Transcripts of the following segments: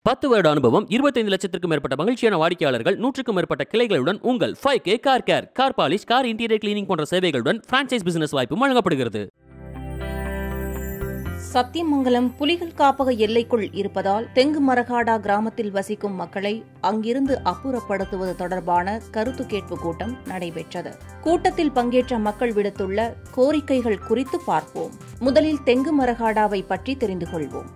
பத்து வருட அனுபவம் இருபத்தைந்து லட்சத்திற்கும் மேற்பட்ட மகிழ்ச்சியான வாடிக்கையாளர்கள் நூற்றுக்கும் மேற்பட்ட கிளைகளுடன் உங்கள் five K car care car polish car interior cleaning போன்ற சேவைகளுடன் பிரான்ச்சைஸ் பிசினஸ் வாய்ப்பும் வழங்கப்படுகிறது சத்தியமங்கலம் புலிகள் காப்பக எல்லைக்குள் இருப்பதால் தெங்கு மரகாடா கிராமத்தில் வசிக்கும் மக்களை அங்கிருந்து அப்புறப்படுத்துவது தொடர்பான கருத்து கேட்பு கூட்டம் நடைபெற்றது கூட்டத்தில் பங்கேற்ற மக்கள் விடுத்துள்ள கோரிக்கைகள் குறித்து பார்ப்போம் முதலில் தெங்கு மரகாடாவை பற்றி தெரிந்து கொள்வோம்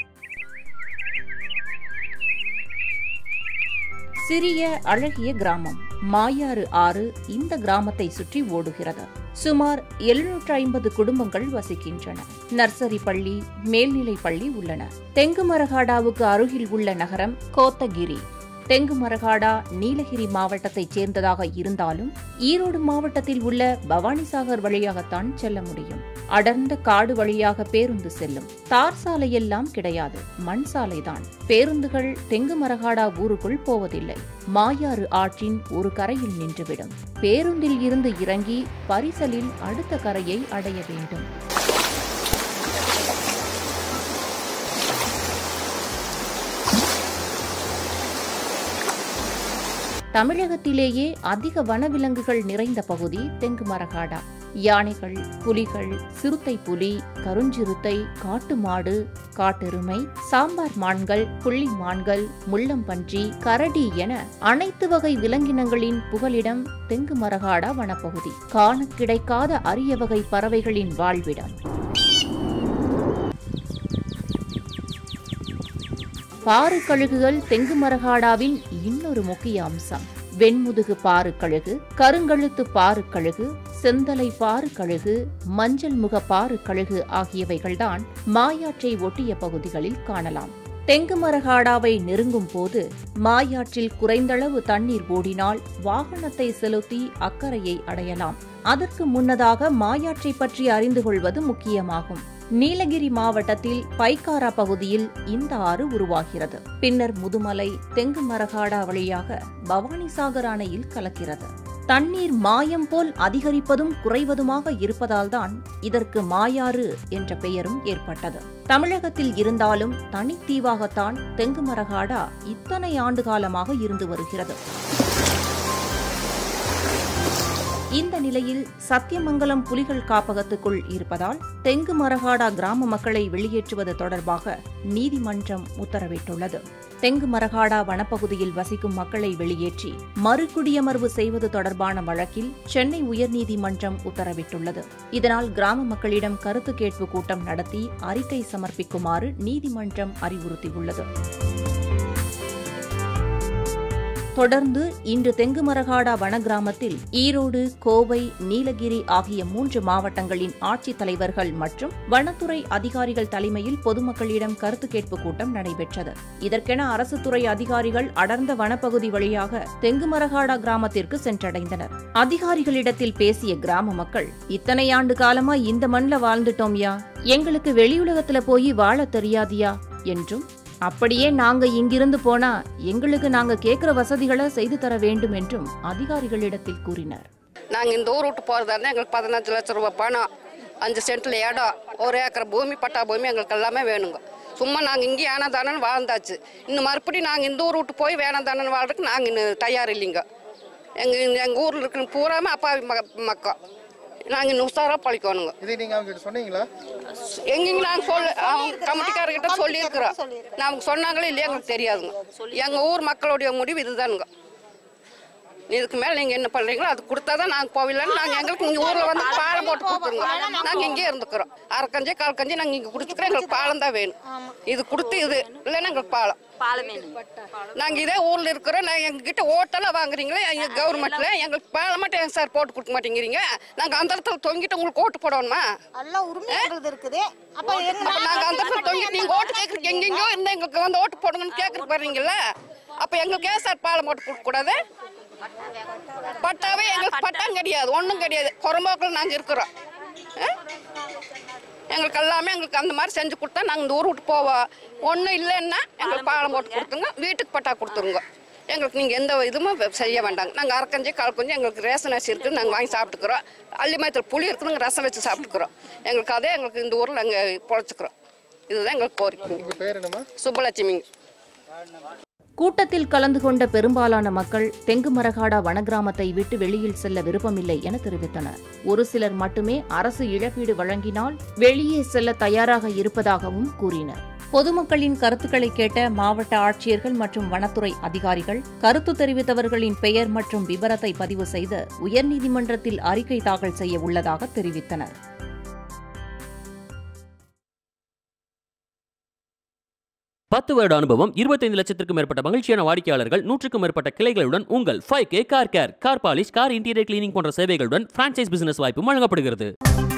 சிறிய அழகிய கிராமம் மாயாறு ஆறு இந்த கிராமத்தை சுற்றி ஓடுகிறது சுமார் எழுநூற்று ஐம்பது குடும்பங்கள் வசிக்கின்றன நர்சரி பள்ளி மேல்நிலை பள்ளி உள்ளன தெங்குமரகாடாவுக்கு அருகில் உள்ள நகரம் கோத்தகிரி தெங்குமரகாடா நீலகிரி மாவட்டத்தைச் சேர்ந்ததாக இருந்தாலும் ஈரோடு மாவட்டத்தில் உள்ள பவானிசாகர் வழியாகத்தான் செல்ல முடியும் அடர்ந்த காடு வழியாக பேருந்து செல்லும் தார் சாலையெல்லாம் கிடையாது மண் சாலைதான் பேருந்துகள் தெங்குமரகாடா ஊருக்குள் போவதில்லை மாயாறு ஆற்றின் ஒரு கரையில் நின்றுவிடும் பேருந்தில் இருந்து இறங்கி பரிசலில் அடுத்த கரையை அடைய வேண்டும் தமிழகத்திலேயே அதிக வனவிலங்குகள் நிறைந்த பகுதி தெங்கு மரகாடா யானைகள் புலிகள் சிறுத்தை புலி கருஞ்சிறுத்தை காட்டு மாடு காட்டெருமை சாம்பார் மான்கள் புள்ளி மான்கள் முள்ளம்பன்றி கரடி என அனைத்து வகை விலங்கினங்களின் புகலிடம் தெங்கு மரகாடா வனப்பகுதி காண கிடைக்காத அரிய வகை பறவைகளின் வாழ்விடம் பாறு கழுகுகள் தெங்கு மரகாடாவின் இன்னொரு முக்கிய அம்சம் வெண்முதுகு பாறு கழுகு கருங்கழுத்து பாறு கழுகு செந்தலை பாறு கழுகு மஞ்சள் முக பாறு கழுகு ஆகியவைகள்தான் மாயாற்றை ஒட்டிய பகுதிகளில் காணலாம் தெங்கு மரகாடாவை நெருங்கும் போது மாயாற்றில் குறைந்தளவு தண்ணீர் ஓடினால் வாகனத்தை செலுத்தி அக்கறையை அடையலாம் அதற்கு முன்னதாக மாயாற்றை பற்றி அறிந்து கொள்வது முக்கியமாகும் நீலகிரி மாவட்டத்தில் பைக்காரா பகுதியில் இந்த ஆறு உருவாகிறது பின்னர் முதுமலை தெங்கு மரகாடா வழியாக பவானிசாகர் அணையில் கலக்கிறது தண்ணீர் மாயம் போல் அதிகரிப்பதும் குறைவதுமாக இருப்பதால்தான் இதற்கு மாயாறு என்ற பெயரும் ஏற்பட்டது தமிழகத்தில் இருந்தாலும் தனித்தீவாகத்தான் தெங்கு மரகாடா இத்தனை ஆண்டு காலமாக இருந்து வருகிறது இந்த நிலையில் சத்தியமங்கலம் புலிகள் காப்பகத்துக்குள் இருப்பதால் தெங்கு மரகாடா கிராம மக்களை வெளியேற்றுவது தொடர்பாக நீதிமன்றம் உத்தரவிட்டுள்ளது தெங்கு மரகாடா வனப்பகுதியில் வசிக்கும் மக்களை வெளியேற்றி மறுகுடியமர்வு செய்வது தொடர்பான வழக்கில் சென்னை உயர்நீதிமன்றம் உத்தரவிட்டுள்ளது இதனால் கிராம மக்களிடம் கருத்து கேட்பு கூட்டம் நடத்தி அறிக்கை சமர்ப்பிக்குமாறு நீதிமன்றம் அறிவுறுத்தியுள்ளது தொடர்ந்து இன்று தெங்குமரகாடா வன கிராமத்தில் ஈரோடு கோவை நீலகிரி ஆகிய மூன்று மாவட்டங்களின் ஆட்சித் தலைவர்கள் மற்றும் வனத்துறை அதிகாரிகள் தலைமையில் பொதுமக்களிடம் கருத்து கேட்பு கூட்டம் நடைபெற்றது இதற்கென அரசு துறை அதிகாரிகள் அடர்ந்த வனப்பகுதி வழியாக தெங்குமரகாடா கிராமத்திற்கு சென்றடைந்தனர் அதிகாரிகளிடத்தில் பேசிய கிராம மக்கள் இத்தனை ஆண்டு காலமா இந்த மண்ல வாழ்ந்துட்டோம்யா எங்களுக்கு வெளியுலகத்துல போய் வாழ தெரியாதியா என்றும் அப்படியே நாங்க இங்கிருந்து போனா எங்களுக்கு நாங்க கேட்கிற வசதிகளை செய்து தர வேண்டும் என்றும் அதிகாரிகளிடத்தில் கூறினர் நாங்கள் இந்த ஊர் விட்டு போகிறதா இருந்தால் எங்களுக்கு பதினஞ்சு லட்ச ரூபாய் பணம் அஞ்சு சென்ட்டில் இடம் ஒரு ஏக்கர் பூமி பட்டா பூமி எங்களுக்கு எல்லாமே வேணுங்க சும்மா நாங்கள் இங்கே ஏனதானன்னு வாழ்ந்தாச்சு இன்னும் மறுபடியும் நாங்கள் இந்த ஊர் விட்டு போய் வேணாதானன்னு வாழ்றதுக்கு நாங்கள் இன்னும் தயார் இல்லைங்க எங்கள் எங்கள் ஊரில் இருக்கிற பூராமே அப்பாவி மக மக்கள் நாங்கள் இன்னும் உஷாராக பழிக்கணுங்க இதை நீங்க அவங்க கிட்ட சொன்னீங்களா எங்கெங்க நாங்கள் சொல்ல அவங்க கமிட்டிக்காரர்கிட்ட சொல்லியிருக்கிறோம் நமக்கு சொன்னாங்களே இல்லையா எங்களுக்கு தெரியாதுங்க எங்கள் ஊர் மக்களுடைய முடிவு இதுதானுங்க இதுக்கு மேலே நீங்கள் என்ன பண்ணுறீங்களோ அது கொடுத்தா தான் நாங்கள் போவிடலான்னு நாங்கள் எங்களுக்கு இங்கே ஊரில் வந்து பாலம் போட்டு கொடுத்துருங்க நாங்கள் இங்கே இருந்துக்கிறோம் அரைக்கஞ்சி கால் கஞ்சி நாங்கள் இங்கே குடிச்சுக்கிறோம் எங்களுக்கு பாலம் தான் வேணும் இது கொடுத்து இது இல்லைன்னா எங்களுக்கு பாலம் நாங்கள் இதே ஊரில் இருக்கிறோம் நாங்கள் எங்ககிட்ட ஓட்டெல்லாம் வாங்குறீங்களே எங்கள் கவர்மெண்ட்டில் எங்களுக்கு பாலம் மட்டும் ஏன் சார் போட்டு கொடுக்க மாட்டேங்கிறீங்க நாங்கள் அந்த இடத்துல தொங்கிட்டு உங்களுக்கு ஓட்டு போடணுமா எல்லாம் உரிமைங்கிறது இருக்குது அப்ப எங்க அப்ப நாங்க அந்த இடத்துல தொங்கிட்டு நீங்க ஓட்டு கேக்குறீங்க எங்கெங்கயோ இருந்தா எங்களுக்கு வந்து ஓட்டு போடுங்கன்னு கேக்குறதுக்கு வர்றீங்கல்ல அப்ப எங்களுக்கு ஏன் சார் பாலம் போட்டு கொடுக்க கூடாது பட்டாவே எங்களுக்கு பட்டம் கிடையாது ஒண்ணும் கிடையாது குறம்போக்கில் நாங்க இருக்கிறோம் ஆ? எங்களுக்கு எல்லாமே எங்களுக்கு அந்த மாதிரி செஞ்சு கொடுத்தா நாங்கள் இந்த ஊர் விட்டு போவோம் ஒன்றும் இல்லைன்னா எங்களுக்கு பாலம் போட்டு கொடுத்துங்க வீட்டுக்கு பட்டா கொடுத்துருங்க எங்களுக்கு நீங்கள் எந்த இதுவுமே செய்ய வேண்டாங்க நாங்கள் அரைக்கஞ்சி கால் கொஞ்சம் எங்களுக்கு ரேஷன் அரிசி இருக்குது நாங்கள் வாங்கி சாப்பிட்டுக்கிறோம் அள்ளிமயத்தில் புளி இருக்குது நாங்கள் ரசம் வச்சு சாப்பிட்டுக்கிறோம் எங்களுக்கு அதே எங்களுக்கு இந்த ஊரில் நாங்கள் பொழைச்சிக்கிறோம் இதுதான் எங்களுக்கு கோரிக்கை உங்க பேர் என்னம்மா சுப்பலட்சுமிங்க கூட்டத்தில் கலந்து கொண்ட பெரும்பாலான மக்கள் தெங்கு மரகாடா வனக்கிராமத்தை விட்டு வெளியில் செல்ல விருப்பமில்லை என தெரிவித்தனர் ஒரு சிலர் மட்டுமே அரசு இழப்பீடு வழங்கினால் வெளியே செல்ல தயாராக இருப்பதாகவும் கூறினர் பொதுமக்களின் கருத்துக்களை கேட்ட மாவட்ட ஆட்சியர்கள் மற்றும் வனத்துறை அதிகாரிகள் கருத்து தெரிவித்தவர்களின் பெயர் மற்றும் விவரத்தை பதிவு செய்து உயர்நீதிமன்றத்தில் அறிக்கை தாக்கல் செய்ய உள்ளதாக தெரிவித்தனர் பத்து வருட அனுபவம் இருபத்தைந்து லட்சத்திற்கும் மேற்பட்ட மகிழ்ச்சியான வாடிக்கையாளர்கள் நூற்றுக்கும் மேற்பட்ட கிளைகளுடன் உங்கள் five K car care car polish car interior cleaning போன்ற சேவைகளுடன் பிரான்ச்சைஸ் பிசினஸ் வாய்ப்பு வழங்கப்படுகிறது